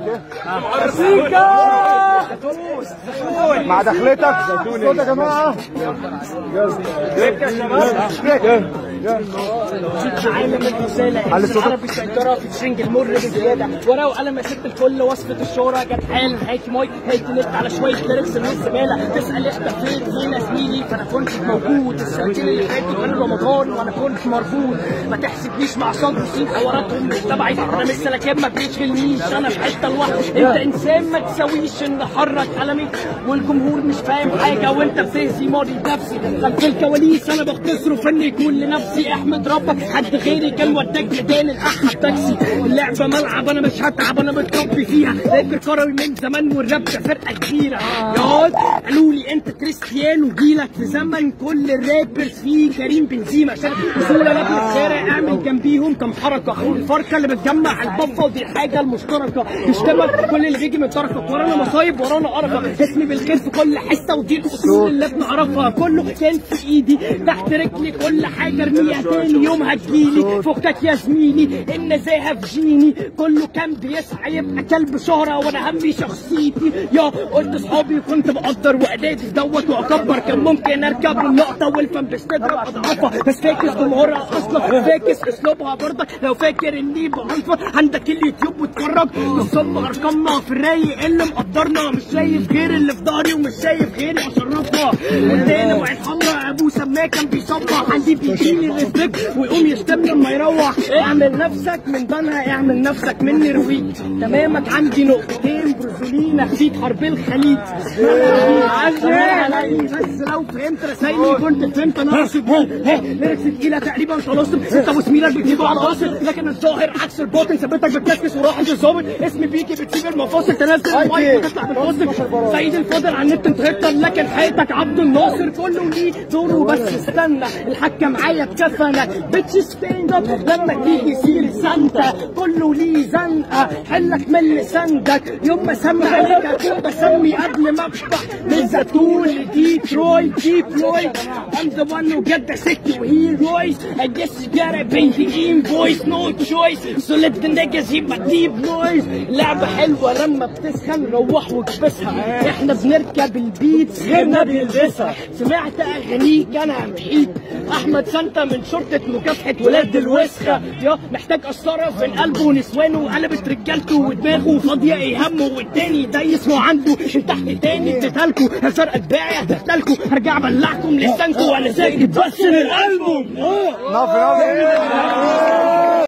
مع دخلتك صوت يا جماعه عالم الرسالة على صوتك. العربي السيطرة في تشنج المر بزيادة ورقة وقلم يا ست الكل وصفة الشهرة جت حالا هيك مايك هيك نت على شوية ليركس من الزبالة تسأل اختفيت فين يا زميلي فأنا كنت موجود السنتين اللي فاتوا كان رمضان وأنا كنت مرفوض ما تحسبنيش مع صدر سين حواراتهم مش تبعي أنا مش سلكان ما بيشغلنيش أنا في حتة لوحدي أنت إنسان ما تساويش إن أحرك قلمي والجمهور مش فاهم حاجة وأنت بتهزي ماضي نفسي خلف الكواليس أنا بختصره فن يكون لنفسي احمد ربك حد غيري كان وداك بدال الاحمد تاكسي اللعبه ملعب انا مش هتعب انا متربي فيها فاكر كروي من زمان والراب ده فرقه كبيره ياض قالوا لي انت كريستيانو جيلك في زمن كل الرابرز فيه كريم بنزيما عشان بسهوله لك الشارع اعمل جنبيهم كم حركه الفرقه اللي بتجمع البفه ودي الحاجه المشتركه تشتمك كل اللي بيجي من طرفك ورانا مصايب ورانا قرفه اسمي بالخير في كل حته ودي الاصول اللي بنعرفها كله كان في ايدي تحت رجلي كل حاجه ارميها تاني يوم هتجيلي فكك يا زميلي النزاهه في جيني كله كان بيسعى يبقى كلب شهره وانا همي شخصيتي يا قلت صحابي كنت بقدر واعدادي دوت واكبر كان ممكن اركب اللقطه والفم بتضرب اضعافها بس فاكس جمهورها اصلا فاكس اسلوبها برضك لو فاكر اني بعنفر عندك اليوتيوب واتفرج بالصب ارقامنا في الرايق اللي مقدرنا مش شايف غير اللي في ظهري ومش شايف غيري اشرفها قدامي وعين حمرا ابو سماه كان بيصبح عندي بيجيلي الريسبكت ويقوم يشتمني لما يروح اعمل نفسك من بنها اعمل نفسك من نرويج تمامك عندي نقطتين برازيلينا خديت حرب الخليج علي بس لو فهمت رسايلي كنت فهمت انا اقصد ايه ليركس تقيله تقريبا طلاسم انت وزميلك بتجيبوا على قاصر لكن الظاهر عكس الباطن ثبتك بتنفس وراح انت الظابط اسمي بيكي بتسيب المفاصل تنزل المايك وتطلع بالفاصل سيد الفاضل على النت انت هتر لكن حياتك عبد الناصر كله ليه دوره بس استنى الحكه معايا بكفنك بتش ستاند اب لما تيجي سير سانتا كله ليه زنقه حلك من لساندك يوم ما سمي عليك اكون بسمي قبل ما اشبح من زيتون لديترويت ديب فلويد I'm the one who get the sick to heroes I guess you gotta pay the invoice no choice so let the niggas hear my deep noise لعبة حلوة لما بتسخن روح واكبسها احنا بنركب البيت غيرنا بيلبسها سمعت اغانيك انا محيط احمد سانتا من شرطة مكافحة ولاد الوسخة يا محتاج قصارة في قلبه ونسوانه وقلبت رجالته ودماغه فاضية ايه همه والتاني دايس وعنده من تحت تاني اديتهالكوا هزار اتباعي هديتهالكوا هرجع ابلعكم لسانكوا وانا ساكت بس من الالبوم نقف نقف